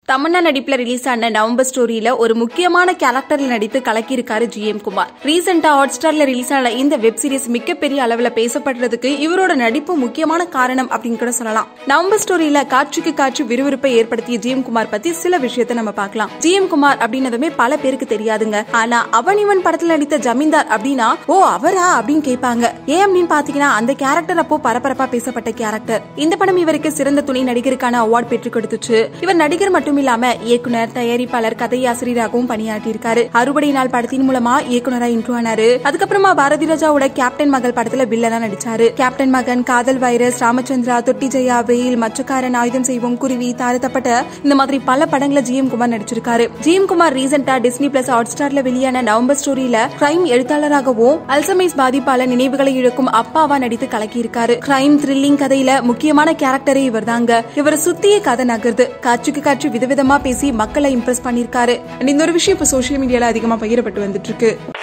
தமன்னா நடிப்புல ரிலீஸ் ஆன நவம்பர் ஸ்டோரியில ஒரு முக்கியமான கேரக்டர்ல நடித்து கலக்கியிருக்காரு ஜி எம் குமார் ரீசெண்டா ஹாட் ஸ்டார்ல ரிலீஸ் ஆன இந்த வெப் சீரிஸ் மிகப்பெரிய அளவுல பேசப்படுறதுக்கு இவரோட நடிப்பு முக்கியமான காரணம் அப்படின்னு கூட சொல்லலாம் நவம்பர் ஸ்டோரியில காட்சிக்கு காட்சி விறுவிறுப்பை ஏற்படுத்திய ஜி எம் குமார் பத்தி சில விஷயத்தை நம்ம பார்க்கலாம் ஜி எம் குமார் அப்படின்னதுமே பல பேருக்கு தெரியாதுங்க ஆனா அவன் இவன் படத்துல நடித்த ஜமீன்தார் அப்படின்னா ஓ அவரா அப்படின்னு கேட்பாங்க ஏன் அப்படின்னு பாத்தீங்கன்னா அந்த கேரக்டர் அப்போ பரபரப்பா பேசப்பட்ட கேரக்டர் இந்த படம் இவருக்கு சிறந்த துணை நடிகருக்கான அவார்ட் பெற்றுக் கொடுத்துச்சு இவர் நடிகர் மட்டும் இல்லாம இயக்குனர் தயாரிப்பாளர் கதையாசிரியராகவும் பணியாற்றியிருக்காரு அறுபடை நாள் படத்தின் மூலமா இயக்குனரா இன்ட்ரோ ஆனாரு அதுக்கப்புறமா பாரதி ராஜாவோட கேப்டன் மகள் படத்துல வில்லனா நடிச்சாரு கேப்டன் மகன் காதல் வைரஸ் ராமச்சந்திரா தொட்டி ஜெயா வெயில் மச்சக்காரன் ஆயுதம் செய்வோம் குருவி தாழ்த்தப்பட்ட இந்த மாதிரி பல படங்கள ஜி எம் குமார் நடிச்சிருக்காரு ஜி எம் குமார் ரீசெண்டா டிஸ்னி பிளஸ் ஹாட் ஸ்டார்ல வெளியான நவம்பர் ஸ்டோரியில கிரைம் எழுத்தாளராகவும் அல்சமைஸ் பாதிப்பால நினைவுகளை இழக்கும் அப்பாவா நடித்து கலக்கியிருக்காரு கிரைம் த்ரில்லிங் கதையில முக்கியமான கேரக்டரே இவர் தாங்க இவரை சுத்தியே கதை நகருது காட்சிக்கு காட்சி விதவிதமா பேசி மக்களை இம்ப்ரெஸ் பண்ணிருக்காரு இந்த ஒரு விஷயம் இப்ப சோசியல் மீடியால அதிகமா பகிரப்பட்டு வந்துட்டு இருக்கு